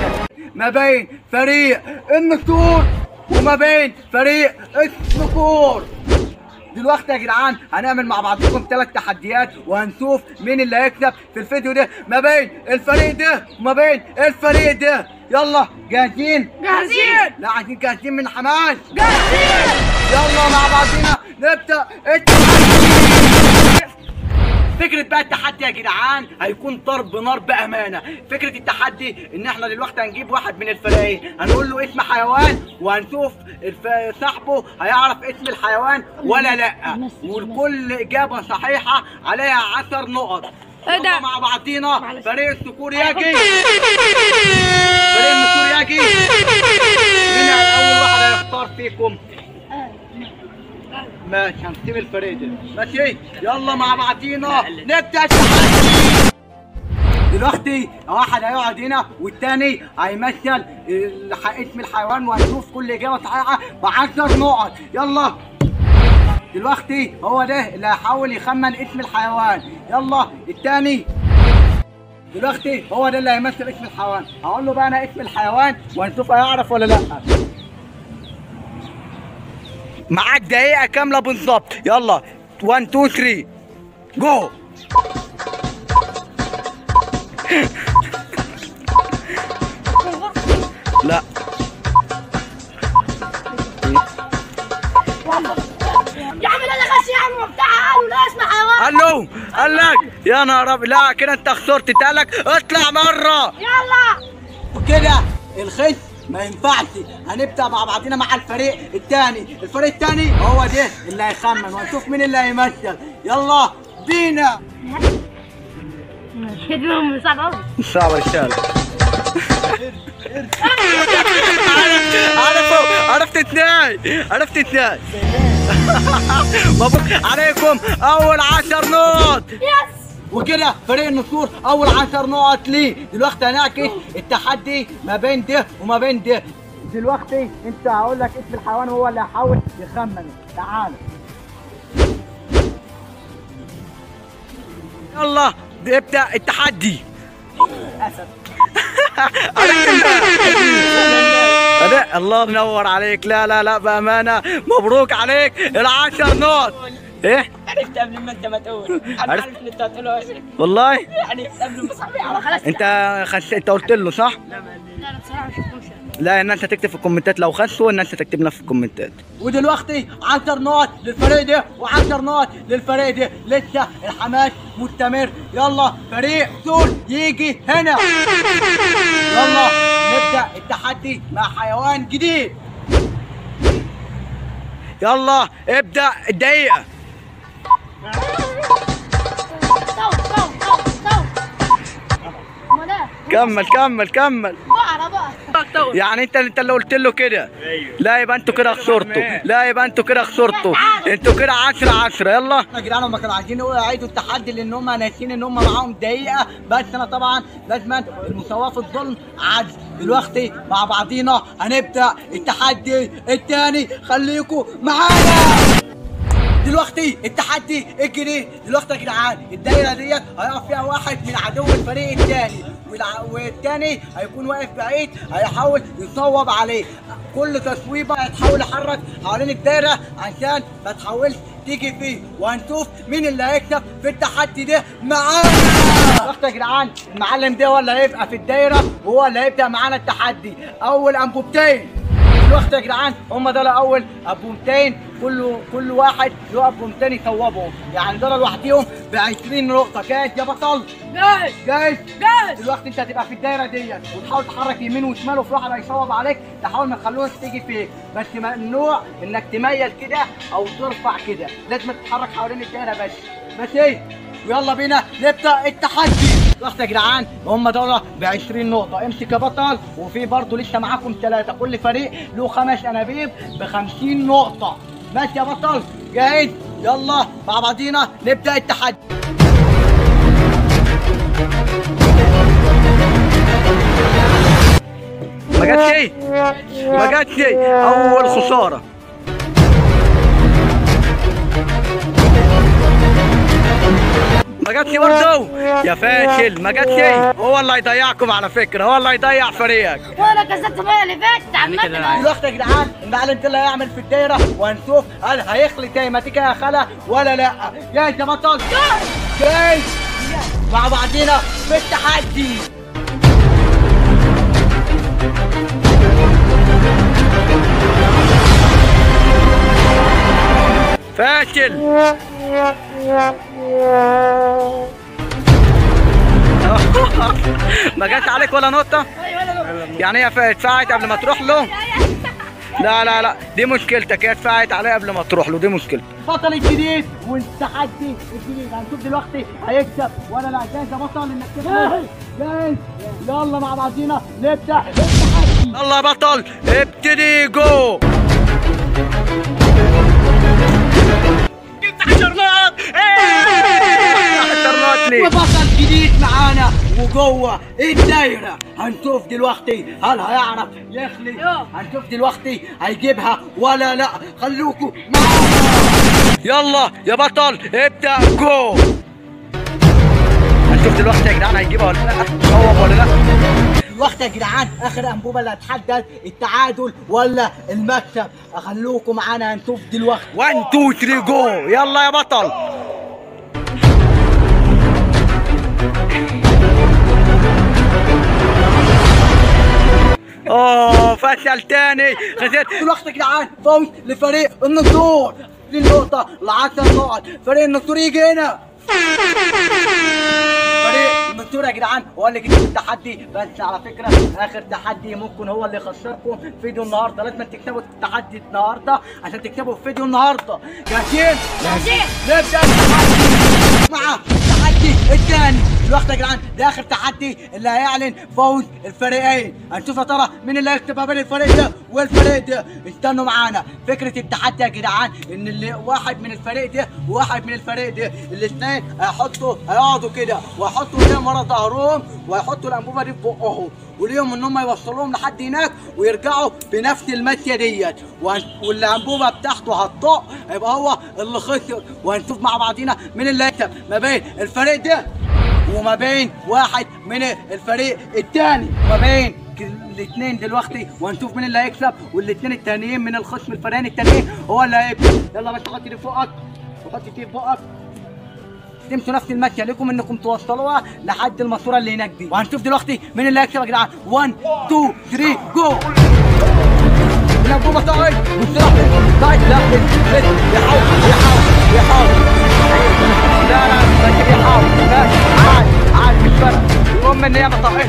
ما بين فريق النسور وما بين فريق الصقور دلوقتي يا جدعان هنعمل مع بعضكم ثلاث تحديات وهنشوف مين اللي هيكسب في الفيديو ده ما بين الفريق ده وما بين الفريق ده يلا جاهزين جاهزين. لا عايزين جاهزين من حماس جاهزين يلا مع بعضينا نبدا التحدي فكرة بقى التحدي يا جدعان هيكون ضرب نار بأمانة فكرة التحدي إن إحنا دلوقتي هنجيب واحد من الفريقين هنقول له اسم حيوان وهنشوف الف- صاحبه هيعرف اسم الحيوان ولا لأ والكل إجابة صحيحة عليها 10 نقط إيه ده؟ يلا مع بعضينا معلش. فريق الصقور يجي فريق النسور يجي مين أول واحد هيختار فيكم؟ ماشي هنسيب الفريق ده ماشي يلا مع بعضينا نبدا التحدي دلوقتي واحد هيقعد هنا والتاني هيمثل الح- اسم الحيوان وهنشوف كل اجابه صحيحه ب 10 نقط يلا دلوقتي هو ده اللي هيحاول يخمن اسم الحيوان يلا التاني دلوقتي هو ده اللي هيمثل اسم الحيوان هقول له بقى انا اسم الحيوان وهنشوف هيعرف ولا لا معاك دقيقة كاملة بالظبط يلا 1 2 3 جو لا يا عم انا غش يا عم وبتاع قالوا لا اسمع حيوان قال له قال لك يا نهار أبيض. لا كده انت خسرت تالك اطلع مرة يلا وكده الخس ما ينفعش هنبدا مع بعضنا مع الفريق الثاني الفريق الثاني هو ده اللي هيخمن وهنشوف مين اللي هيمثل يلا بينا خدمهم صعب قوي صعب رجال عرفوا عرفت اثنين عرفت اثنين مبروك عليكم اول عشر نقط يس وكده فريق النسور اول عشر نقط ليه دلوقتي هنعكس التحدي ما بين ده وما بين ده دلوقتي انت هقول لك اسم الحيوان هو اللي هيحاول يخمن تعال يلا ابدا التحدي اسد لا الله ينور عليك لا لا لا بامانه مبروك عليك العشر نقط ايه عرفت قبل ما انت ما تقول انا عرفت؟ عارف ان انت هتقوله يا شيخ. والله يعني قبل ما صاحبي يعرف خلاص انت خش... انت قلت له صح لا لا بصراحه مش مش لا ان انت تكتب في الكومنتات لو خسوا ان انت تكتب لنا في الكومنتات ودلوقتي 10 نقط للفريق ده و10 نقط للفريق ده لسه الحماس مستمر يلا فريق سول يجي هنا يلا نبدا التحدي مع حيوان جديد يلا ابدا الدقيقه تو تو تو تو ما ده كمل كمل كمل بقرة بقى يعني انت انت اللي قلت له كده لا يبقى انتوا كده خسرتوا لا يبقى انتوا كده خسرتوا انتوا كده 10 10 يلا يا جدعان هم كانوا عايزين يعيدوا التحدي لان هم ناسيين ان هم معاهم دقيقه بس انا طبعا لازم المساواه في الظلم عدل دلوقتي مع بعضينا هنبدا التحدي الثاني خليكم معانا دلوقتي التحدي الجديد دلوقتي يا جدعان الدايره ديت هيقف فيها واحد من عدو الفريق الثاني والثاني هيكون واقف بعيد هيحاول يصوب عليه كل تصويبه هتحاول يحرك حوالين الدايره عشان ما تحاولش تيجي فيه وهنشوف مين اللي هيكسب في التحدي ده معانا دلوقتي يا جدعان المعلم ده هو اللي هيبقى في الدايره وهو اللي هيبدا معانا التحدي اول انبوبتين دلوقتي يا جدعان هم دول اول ابومتين كل كل واحد له ابومتين يصوبهم يعني دول لوحديهم ب 20 نقطه جاهز يا بطل جاي جاهز جاي دلوقتي انت هتبقى في الدايره ديت وتحاول تحرك يمين وشمال وفي واحد هيصوب عليك تحاول ما تخلوش تيجي فيك بس ممنوع انك تميل كده او ترفع كده لازم تتحرك حوالين الدايره بس ماشي ويلا بينا نبدا التحدي دلوقتي يا جدعان هم دول ب 20 نقطة امسك يا بطل وفي برضه لسه معاكم ثلاثة كل فريق له خمس انابيب ب 50 نقطة ماشي يا بطل جاهز يلا مع بعضينا نبدا التحدي ما جاتش ما جاتش اول خساره ما جاتش برضه يا فاشل ما جاتش هو اللي هيضيعكم على فكره هو اللي هيضيع فريقك وانا كسبت المره اللي فاتت عامه دلوقتي يا جدعان المعلم ده اللي هيعمل في الدايره وهنشوف هل هيخلي تيماتيكا يا خلا ولا لا جاهز يا بطل جاهز مع بعضينا في التحدي فاشل ما جاتش عليك ولا نقطة؟ يعني هي اتفاعت قبل ما تروح له؟ لا لا لا دي مشكلتك هي اتفاعت عليه قبل ما تروح له دي مشكلتك البطل الجديد والتحدي الجديد هنشوف دلوقتي هيكسب ولا لا جاهز يا بطل انك تكسب جاهز يلا مع بعضينا نبدا التحدي يلا يا بطل ابتدي جو وبطل جديد معانا وجوه الدايره هنشوف دلوقتي هل هيعرف يخلي هنشوف دلوقتي هيجيبها ولا لا خلوكوا معانا يلا يا بطل ابدا جو هنشوف دلوقتي يا جدعان هيجيبها ولا لا هو ولا لا الوقت يا جدعان اخر انبوبه اللي هتحدد التعادل ولا المكسب خلوكم معانا هنشوف دلوقتي 1 2 3 جو يلا يا بطل اوه فشل تاني خسرت الوقت يا جدعان فوز لفريق النصور دي النقطة لعشر نقط فريق النصور يجي هنا فريق النصور يا جدعان هو اللي كسب التحدي بس على فكرة آخر تحدي ممكن هو اللي يخسركم في فيديو النهاردة لازم تكسبوا التحدي النهاردة عشان تكسبوا في فيديو النهاردة جاهزين؟ جاهزين. نبدأ التحدي مع التحدي الثاني الوقت يا جدعان ده اخر تحدي اللي هيعلن فوز الفريقين هنشوف يا ترى مين اللي هيكسب ما بين الفريق ده والفريق ده استنوا معانا فكره التحدي يا جدعان ان اللي واحد من الفريق ده وواحد من الفريق ده الاثنين هيحطوا هيقعدوا كده ويحطوا ايديهم ورا ظهرهم ويحطوا الانبوبه دي في بقهم وليهم ان هم يوصلوهم لحد هناك ويرجعوا بنفس الماشيه ديت وهن- والانبوبه بتاعته هتطق يبقى هو اللي خسر وهنشوف مع بعضينا مين اللي هيكسب ما بين الفريق ده وما بين واحد من الفريق الثاني ما بين الاثنين دلوقتي وهنشوف مين اللي هيكسب والاثنين التانيين من الخصم الفريقين التانيين هو اللي هيكسب يلا بس حط دي فوقك وحط دي في بقك تمشوا نفس المشيه لكم انكم توصلوها لحد الماسوره اللي هناك دي وهنشوف دلوقتي مين اللي هيكسب يا جدعان 1 2 3 جو الانبوبه طاير والسلاح طاير لا بس يحاول يحاول يحاول لا لا بس يحاول بس عاد عاد مش فارق المهم ان هي ما طاقتش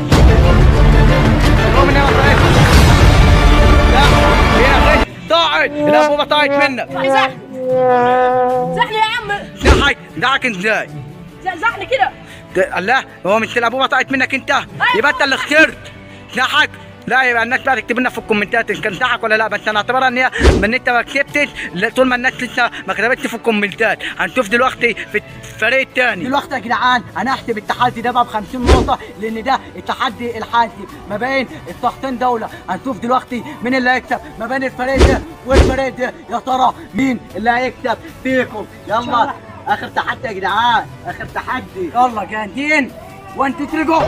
المهم ان هي ما طاقتش لا هي غش طاعت الانبوبه طاعت منك زحني زحني يا عم دعك دعك ازاي زحني كده ده- الله هو مش الابوبه طلعت منك انت يبقى انت اللي خسرت ضحك لا يبقى الناس بقى تكتب لنا في الكومنتات ان كان ضحك ولا لا بس انا اعتبرها ان هي ان انت ما كسبتش لا، طول ما الناس لسه ما كتبتش في الكومنتات هنشوف دلوقتي في الفريق الثاني دلوقتي يا جدعان هنحسب التحدي ده بقى ب 50 نقطه لان ده التحدي الحاسم ما بين الشخصين دول هنشوف دلوقتي مين اللي هيكسب ما بين الفريق ده والفريق ده يا ترى مين اللي هيكسب فيكم يلا اخر تحدي يا جدعان اخر تحدي يلا جاهزين 1 2 3 جو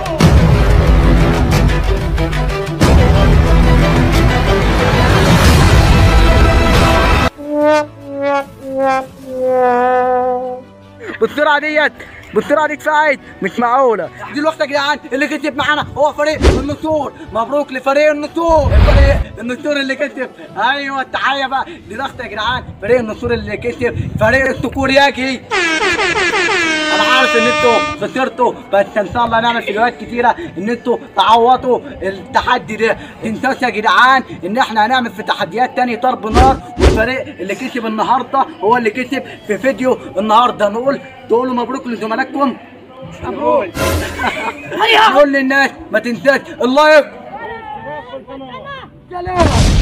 بالسرعه ديت بالسرعه دي اتفاعت مش معقوله دلوقتي يا جدعان اللي كسب معانا هو فريق النسور مبروك لفريق النسور فريق النسور اللي كسب ايوه التحيه بقى دلوقتي يا جدعان فريق النسور اللي كسب فريق الصقور ياجي انا عارف ان انتوا خسرتوا بس ان شاء الله نعمل فيديوهات كتيره ان انتوا تعوضوا التحدي ده تنسوش يا جدعان ان احنا هنعمل في تحديات تاني ضرب نار والفريق اللي كسب النهارده هو اللي كسب في فيديو النهارده نقول تقولوا مبروك لزملائكم مبروك نقول للناس ما تنساش اللايك سلام